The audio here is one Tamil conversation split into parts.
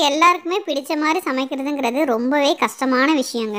எல்லாருக்குமே பிடிச்ச மாதிரி சமைக்கிறதுங்கிறது ரொம்பவே கஷ்டமான விஷயங்க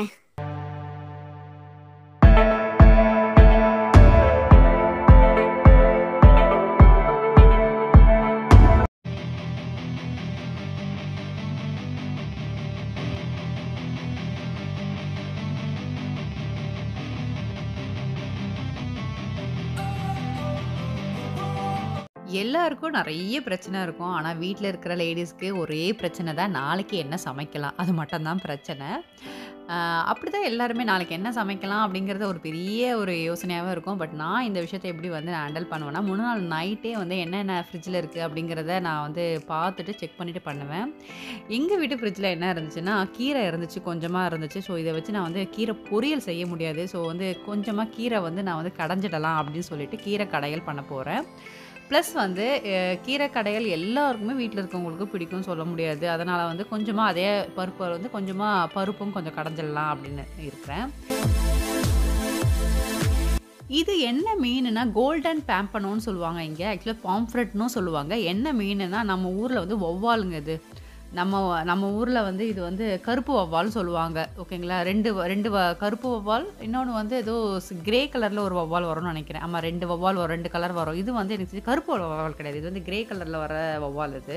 எல்லாருக்கும் நெறைய பிரச்சனை இருக்கும். ஆனா, வீட்ல இருக்கிற லேடீஸ்க்கு ஒரே பிரச்சனை தான். நாளைக்கு என்ன சமைக்கலாம்? அது மட்டும் தான் பிரச்சனை. அ அப்படிதான் எல்லாருமே நாளைக்கு என்ன சமைக்கலாம்? அப்படிங்கிறது ஒரு பெரிய ஒரு யோசனையாவே இருக்கும். பட் நான் இந்த விஷயத்த எப்படி வந்து நான் ஹேண்டில் பண்ணுவேன்னா, முன்ன நாள் நைட்டே வந்து என்னென்ன ஃப்ரிட்ஜில இருக்கு அப்படிங்கிறத நான் வந்து பார்த்துட்டு செக் பண்ணிட்டு பண்ணுவேன். எங்க வீட்டு ஃப்ரிட்ஜில என்ன இருந்துச்சுன்னா, கீரை இருந்துச்சு, கொஞ்சமா இருந்துச்சு. ஸோ இத வச்சு நான் வந்து கீரை பொரியல் செய்ய முடியாது. ஸோ வந்து கொஞ்சமா கீரை வந்து நான் வந்து கடைஞ்சிடலாம் அப்படின்னு சொல்லிட்டு கீரை கடையல் பண்ண போறேன். ப்ளஸ் வந்து அ கீரை கடையல் எல்லாருக்குமே வீட்ல இருக்கவங்களுக்கு பிடிக்கும்னு சொல்ல முடியாது. அதனால வந்து கொஞ்சமா அதே பருப்ப வந்து கொஞ்சமா பருப்பும் கொஞ்சம் கடைஞ்சிடலாம் அப்படின்னு இருக்கிறேன். இது என்ன மீனுன்னா, கோல்டன் பாம்பனோன்னு சொல்லுவாங்க இங்க. ஆக்சுவலா பாம்ஃப்ரெட்ன்னும் சொல்லுவாங்க. என்ன மீனுன்னா, நம்ம ஊர்ல வந்து வௌவாலுங்க இது. நம்ம நம்ம ஊர்ல வந்து இது வந்து கருப்பு வௌவால்ன்னு சொல்லுவாங்க. ஓகேங்களா? 2 வ 2 வ கருப்பு வௌவால், இன்னொன்னு வந்து ஏதோ ஸ் கிரே கலர்ல ஒரு வௌவால் வரும்னு நெனைக்கிறேன். ஆமா 2 வௌவால் வரும். 2 கலர் வரும். இது வந்து எனக்கு தெரிஞ்சு கருப்பு வௌவால் கிடையாது. இது வந்து கிரே கலர்ல வர வௌவால் இது.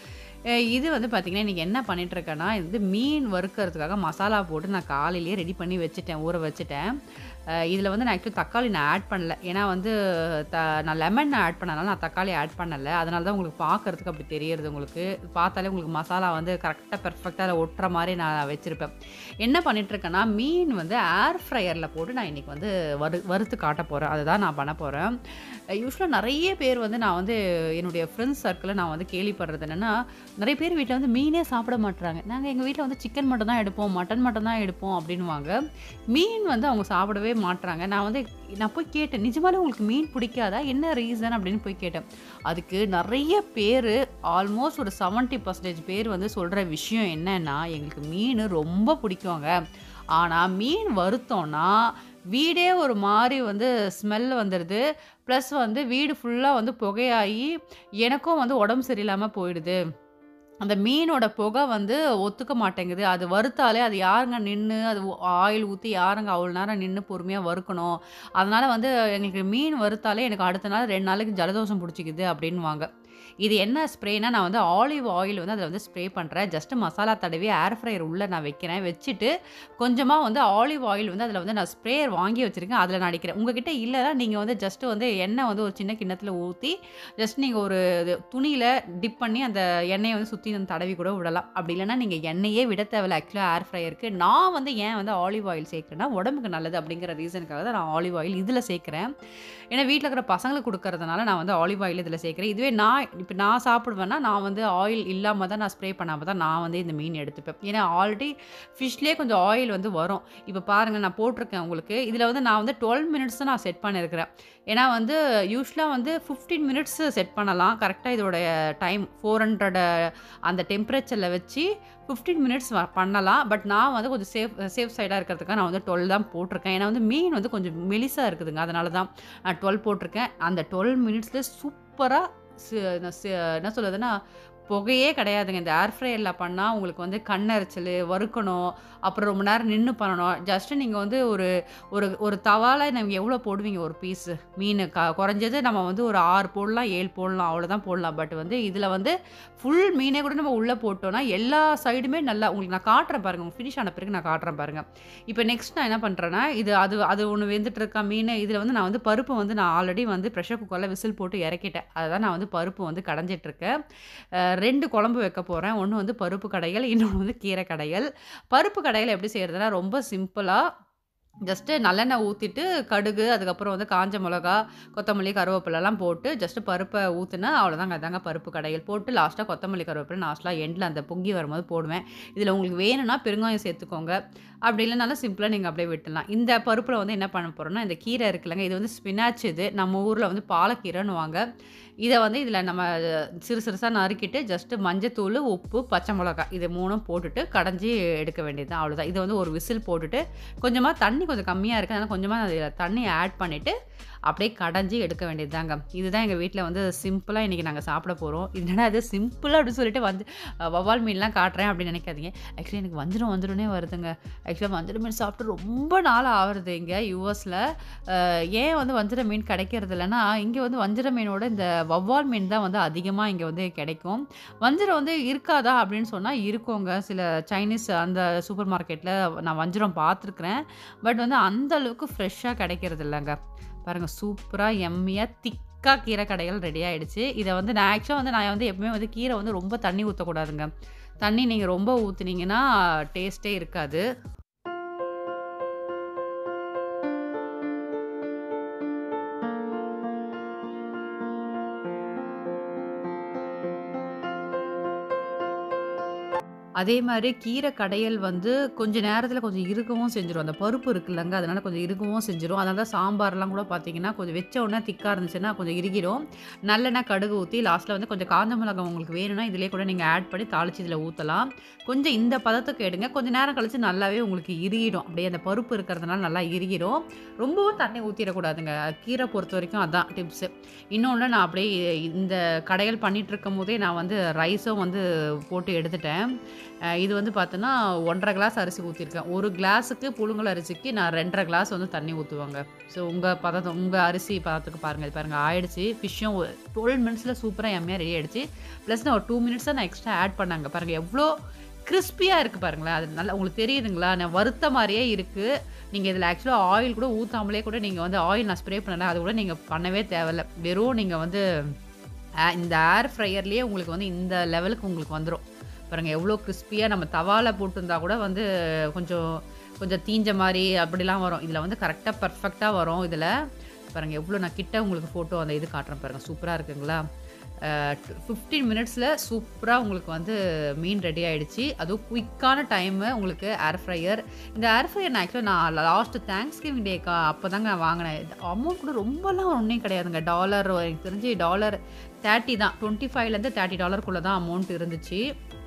அ இது வந்து பார்த்தீங்கன்னா, இன்னைக்கு என்ன பண்ணிட்டுருக்கேன்னா, இது வந்து மீன் வறுக்கிறதுக்காக மசாலா போட்டு நான் காலையிலேயே ரெடி பண்ணி வச்சுட்டேன். ஊற வச்சுட்டேன். அ இதில வந்து நான் ஆக்சுவலி தக்காளி நான் ஆட் பண்ணல. ஏன்னா வந்து த நான் லெமன் ஆட் பண்ணனால நான் தக்காளி ஆட் பண்ணல. அதனால தான் உங்களுக்கு பார்க்கறதுக்கு அப்படி தெரியறது உங்களுக்கு. பார்த்தாலே உங்களுக்கு மசாலா வந்து கரெக்ட்டா பெர்ஃபெக்ட்டா அதில ஒட்டுற மாரி நான் வச்சிருப்பேன். என்ன பண்ணிட்டுருக்கேன்னா, மீன் வந்து ஏர் ஃப்ரையர்ல போட்டு நான் இன்னைக்கு வந்து வறு வறுத்து காட்டப் போறேன். அதுதான் நான் பண்ண போறேன். யூசுவலா நெறைய பேர் வந்து நான் வந்து என்னுடைய ஃப்ரெண்ட்ஸ் சர்க்கிள்ல நான் வந்து கேள்விப்படுறது என்னன்னா, நெறைய பேர் வீட்ல வந்து மீனே சாப்பிட மாட்றாங்க. நாங்க எங்க வீட்ல வந்து சிக்கன் மட்டும் தான் எடுப்போம். மட்டன் மட்டும் தான் எடுப்போம் அப்படின்னுவாங்க. மீன் வந்து அவங்க சாப்பிடவே மாட்றாங்க. நான் வந்து நான் போய் கேட்டேன். நிஜமாலே உங்களுக்கு மீன் பிடிக்காதா? என்ன ரீசன்? அப்படின்னு போய் கேட்டேன். அதுக்கு நெறைய பேரு ஆல்மோஸ்ட் ஒரு 70% பேர் வந்து சொல்ற விஷயம் என்னன்னா, எங்களுக்கு மீனு ரொம்ப பிடிக்குங்க. ஆனா, மீன் வறுத்தோம்னா, வீடே ஒரு மாரி வந்து ஸ்மெல் வந்துருது. ப்ளஸ் வந்து வீடு ஃபுல்லா வந்து புகையாயி, எனக்கும் வந்து உடம்பு சரியில்லாம போயிடுது. அந்த மீனோட புகை வந்து ஒத்துக்க மாட்டேங்குது. அது வறுத்தாலே அது யாருங்க நின்னு அது ஆயில் ஊத்தி யாருங்க அவ்வளோ நேரம் நின்னு பொறுமையா வறுக்கணும். அதனால வந்து எங்களுக்கு மீன் வறுத்தாலே எனக்கு அடுத்த நாள் 2 நாளைக்கு ஜலதோஷம் புடிச்சுக்குது அப்படின்னுவாங்க. இது என்ன ஸ்ப்ரேனா, நான் வந்து ஆலிவ் ஆயில் வந்து அதில வந்து ஸ்ப்ரே பண்றேன். ஜஸ்ட் மசாலா தடவி ஏர் ஃப்ரையர் உள்ள நான் வைக்கிறேன். வச்சுட்டு கொஞ்சமா வந்து ஆலிவ் ஆயில் வந்து அதில வந்து நான் ஸ்ப்ரேயர் வாங்கி வச்சிருக்கேன். அதில நான் அடிக்கிறேன். உங்ககிட்ட இல்லன்னா, நீங்க வந்து ஜஸ்ட் வந்து எண்ணெய் வந்து ஒரு சின்ன கிண்ணத்தில ஊத்தி, ஜஸ்ட் நீங்க ஒரு இது துணியில டிப் பண்ணி அந்த எண்ணெய வந்து சுத்தி தடவி கூட விடலாம். அப்படி இல்லன்னா, நீங்க எண்ணெயே விட தேவையில்ல ஆக்சுவலா ஏர் ஃப்ரையருக்கு. நான் வந்து ஏன் வந்து ஆலிவ் ஆயில் சேர்க்கிறேன்னா, உடம்புக்கு நல்லது அப்படிங்கிற ரீசனுக்காக தான் நான் ஆலிவ் ஆயில் இதில சேர்க்கிறேன். ஏன்னா வீட்ல இருக்கிற பசங்களுக்கு குடுக்கறதுனால நான் வந்து ஆலிவ் ஆயில் இதில சேர்க்கிறேன். இதுவே நான் இப்ப நான் சாப்பிடுவேன்னா, நான் வந்து ஆயில் இல்லாம தான் நான் ஸ்ப்ரே பண்ணாம தான் நான் வந்து இந்த மீன் எடுத்துப்பேன். ஏன்னா ஆல்ரெடி ஃபிஷ்லயே கொஞ்சம் ஆயில் வந்து வரும். இப்ப பாருங்க நான் போட்டிருக்கேன் உங்களுக்கு. இதில வந்து நான் வந்து 12 மினிட்ஸ் தான் நான் செட் பண்ணியிருக்கிறேன். ஏன்னா வந்து யூசுவலா வந்து 15 மினிட்ஸ் செட் பண்ணலாம். கரெக்ட்டா இதோடைய டைம் 400 அந்த டெம்பரேச்சர்ல வச்சு 15 மினிட்ஸ் வ பண்ணலாம். பட் நான் வந்து கொஞ்சம் சேஃப் சேஃப் சைடா இருக்கிறதுக்காக நான் வந்து 12 தான் போட்டிருக்கேன். ஏன்னா வந்து மீன் வந்து கொஞ்சம் மெலிசா இருக்குதுங்க. அதனால தான் நான் 12 போட்டிருக்கேன். அந்த 12 மினிட்ஸ்ல சூப்பரா சி சி என்ன சொல்றதுன்னா, புகையே கிடையாதுங்க. இந்த ஏர் ஃப்ரையர்ல பண்ணா உங்களுக்கு வந்து கண் எரிச்சலு, வறுக்கணும், அப்புறம் ரொம்ப நேரம் நின்னு பண்ணணும். ஜஸ்ட் நீங்க வந்து ஒரு ஒரு ஒரு தவால நீங்க எவ்வளோ போடுவீங்க ஒரு பீஸு மீனு? க குறைஞ்சது நம்ம வந்து ஒரு 6 போடலாம், 7 போடலாம். அவ்வளோதான் போடலாம். பட் வந்து இதில வந்து ஃபுல் மீனே கூட நம்ம உள்ள போட்டோம்னா, எல்லா சைடுமே நல்லா உங்களுக்கு நான் காட்டுறேன் பாருங்க. உங்களுக்கு ஃபினிஷ் ஆன பிறகு நான் காட்டுறேன் பாருங்க. இப்ப நெக்ஸ்ட் நான் என்ன பண்றேன்னா, இது அது அது ஒண்ணு வெந்துட்டு இருக்கா மீனு. இதில வந்து நான் வந்து பருப்பு வந்து நான் ஆல்ரெடி வந்து பிரஷர் குக்கர்ல விசில் போட்டு இறக்கிட்டேன். அதுதான் நான் வந்து பருப்பு வந்து கடைஞ்சிட்டு இருக்கேன். அ 2 குழம்பு வைக்க போறேன். ஒண்ணு வந்து பருப்பு கடையல், இன்னொன்னு வந்து கீரை கடையல். பருப்பு கடையல் எப்படி செய்றதுன்னா, ரொம்ப சிம்பிளா ஜஸ்ட் நல்லெண்ணெய் ஊத்திட்டு, கடுகு, அதுக்கப்புறம் வந்து காஞ்ச மிளகா, கொத்தமல்லி, கருவேப்பிலலாம் போட்டு ஜஸ்ட் பருப்ப ஊத்துனா அவ்வளோதாங்க. அதாங்க பருப்பு கடையல். போட்டு லாஸ்ட்டா கொத்தமல்லி, கருவேப்பில லாஸ்ட்ல எண்ட்ல அந்த பொங்கி வரும்போது போடுவேன். இதில உங்களுக்கு வேணும்னா பெருங்காயம் சேர்த்துக்கோங்க. அப்படி இல்லனாலும் சிம்பிளா நீங்க அப்படியே விட்டுடலாம். இந்த பருப்புல வந்து என்ன பண்ண போறோம்னா, இந்த கீரை இருக்குல்லங்க, இது வந்து ஸ்பினாச் இது. நம்ம ஊர்ல வந்து பாலக்கீரைன்னுவாங்க. இத வந்து இதில நம்ம சிறு சிறுசா நறுக்கிட்டு ஜஸ்ட் மஞ்சத்தூளு, உப்பு, பச்சை மிளகாய் இது 3ம் போட்டுட்டு கடைஞ்சு எடுக்க வேண்டியது தான். அவ்வளோதான். இத வந்து ஒரு விசில் போட்டுட்டு, கொஞ்சமா தண்ணி கொஞ்சம் கம்மியா இருக்கு. அதனால கொஞ்சமா அதில தண்ணி ஆட் பண்ணிட்டு, அப்படியே கடைஞ்சு எடுக்க வேண்டியது தாங்க இதுதான் எங்கள் வீட்டில் வந்து சிம்பிளாக இன்றைக்கி நாங்கள் சாப்பிட போகிறோம் என்னடா அது சிம்பிளாக அப்படின்னு சொல்லிட்டு வந்து அஹ், வவ்வால் மீன்லாம் காட்டுறேன் அப்படின்னு நினைக்காதீங்க ஆக்சுவலி எனக்கு வஞ்சிரம் வந்துடும்னே வருதுங்க ஆக்சுவலாக வஞ்சிரம் மீன் சாப்பிட்டு ரொம்ப நாள் ஆகுறது இங்கே யூஎஸில் ஏன் வந்து வஞ்சிர மீன் கிடைக்கிறது இல்லைன்னா இங்கே வந்து வஞ்சிர மீனோட இந்த வவ்வால் மீன் தான் வந்து அதிகமாக இங்கே வந்து கிடைக்கும் வஞ்சிரம் வந்து இருக்காதா அப்படின்னு சொன்னால் இருக்குங்க சில சைனீஸ் அந்த சூப்பர் மார்க்கெட்டில் நான் வஞ்சிரம் பார்த்துருக்குறேன் பட் வந்து அந்த அளவுக்கு ஃப்ரெஷ்ஷாக கிடைக்கிறது இல்லைங்க பாருங்கள் சூப்பராக எம்மியாக திக்காக கீரை கடைகள் ரெடி ஆயிடுச்சு இதை வந்து நான் ஆக்சுவலாக வந்து நான் வந்து எப்பவுமே வந்து கீரை வந்து ரொம்ப தண்ணி ஊற்றக்கூடாதுங்க தண்ணி நீங்கள் ரொம்ப ஊற்றுனீங்கன்னா டேஸ்ட்டே இருக்காது அதே மாதிரி கீரை கடையல் வந்து கொஞ்ச நேரத்தில் கொஞ்சம் இருக்கவும் செஞ்சிரும் அந்த பருப்பு இருக்குல்லங்க அதனால கொஞ்சம் இருக்கவும் செஞ்சிரும் அதனால தான் சாம்பார்லாம் கூட பார்த்தீங்கன்னா கொஞ்சம் வச்ச உடனே திக்காக இருந்துச்சுன்னா கொஞ்சம் இறுகிடும் நல்லெண்ணெய் கடுகு ஊற்றி லாஸ்ட்டில் வந்து கொஞ்சம் காஞ்ச மிளகாய் உங்களுக்கு வேணும்னா இதிலே கூட நீங்கள் ஆட் பண்ணி தாளிச்சு இதில் ஊற்றலாம் கொஞ்சம் இந்த பதத்துக்கு எடுங்க கொஞ்சம் நேரம் கழிச்சு நல்லாவே உங்களுக்கு இறுகிடும் அப்படியே அந்த பருப்பு இருக்கிறதுனால நல்லா இறுகிடும் ரொம்பவும் தண்ணி ஊற்றிடக்கூடாதுங்க கீரை பொறுத்த வரைக்கும் அதான் டிப்ஸு இன்னொன்று நான் அப்படியே இந்த கடைகள் பண்ணிட்டு இருக்கும் போதே நான் வந்து ரைஸும் வந்து போட்டு எடுத்துட்டேன் அஹ் இது வந்து பார்த்தோன்னா ஒன்றரை கிளாஸ் அரிசி ஊற்றிருக்கேன் ஒரு கிளாஸுக்கு புழுங்கல் அரிசிக்கு நான் ரெண்டரை கிளாஸ் வந்து தண்ணி ஊற்றுவாங்க ஸோ உங்கள் பதத்தை உங்கள் அரிசி பதத்துக்கு பாருங்கள் இது பாருங்கள் ஆயிடுச்சு ஃபிஷ்ஷும் டுவெல் மினிட்ஸில் சூப்பராக எம்மையாக ரெடி ஆயிடுச்சு ப்ளஸ் நான் ஒரு டூ மினிட்ஸாக நான் எக்ஸ்ட்ரா ஆட் பண்ணாங்க பாருங்கள் எவ்வளோ கிறிஸ்பியாக இருக்குது பாருங்களேன் அது நல்லா உங்களுக்கு தெரியுதுங்களா நான் வறுத்த மாதிரியே இருக்குது நீங்கள் இதில் ஆக்சுவலாக ஆயில் கூட ஊற்றாமலே கூட நீங்கள் வந்து ஆயில் நான் ஸ்ப்ரே பண்ணல அது கூட நீங்கள் பண்ணவே தேவையில்ல வெறும் நீங்கள் வந்து ஆ- இந்த ஏர் ஃப்ரையர்லேயே உங்களுக்கு வந்து இந்த லெவலுக்கு உங்களுக்கு வந்துடும் பாருங்கள் எவ்வளோ கிறிஸ்பியாக நம்ம தவால போட்டிருந்தா கூட வந்து கொஞ்சம் கொஞ்சம் தீஞ்ச மாதிரி அப்படிலாம் வரும் இதில் வந்து கரெக்டாக பர்ஃபெக்டாக வரும் இதில் பாருங்கள் எவ்வளோ நான் கிட்ட உங்களுக்கு ஃபோட்டோ அந்த இது காட்டுறேன் பாருங்கள் சூப்பராக இருக்குங்களா ஃபிஃப்டீன் மினிட்ஸில் சூப்பராக உங்களுக்கு வந்து மீன் ரெடி ஆயிடுச்சு அதுவும் குயிக்கான டைமு உங்களுக்கு ஏர் ஃப்ரையர் இந்த ஏர் ஃப்ரையர் நான் ஆக்சுவலாக நான் லாஸ்ட்டு தேங்க்ஸ் கிவிங் டேக்கா அப்போ தாங்க வாங்கினேன் அமௌண்ட் கூட ரொம்பலாம் ஒன்றும் கிடையாதுங்க டாலர் எனக்கு தெரிஞ்சு டாலர் தேர்ட்டி தான் டுவெண்ட்டி ஃபைவ்லேருந்து தேர்ட்டி டாலருக்குள்ளே தான் அமௌண்ட் இருந்துச்சு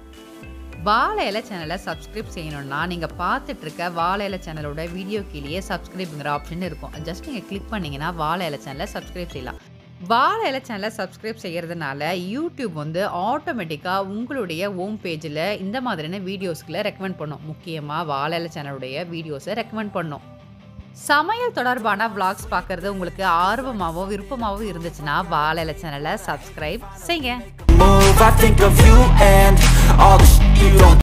வாழை இலை சேனலை சப்ஸ்கிரைப் செய்யணும்னா நீங்கள் பார்த்துட்டு இருக்க வாழை இலை சேனலோட வீடியோ கீழேயே சப்ஸ்கிரைப்ங்கிற ஆப்ஷன் இருக்கும் ஜஸ்ட் நீங்கள் கிளிக் பண்ணீங்கன்னா வாழை இலை சேனலை சப்ஸ்கிரைப் செய்யலாம் வாழை இலை சேனலை சப்ஸ்கிரைப் செய்கிறதுனால யூடியூப் வந்து ஆட்டோமேட்டிக்காக உங்களுடைய ஹோம் பேஜில் இந்த மாதிரியான வீடியோஸ்களை ரெக்கமெண்ட் பண்ணும் முக்கியமாக வாழை இலை சேனலுடைய வீடியோஸை ரெக்கமெண்ட் பண்ணும் சமையல் தொடர்பான vlogs பார்க்குறது உங்களுக்கு ஆர்வமாகவும் விருப்பமாகவும் இருந்துச்சுன்னா வாழை இலை சேனலை சப்ஸ்கிரைப் செய்யுங்க move, I think of you and all the shit you don't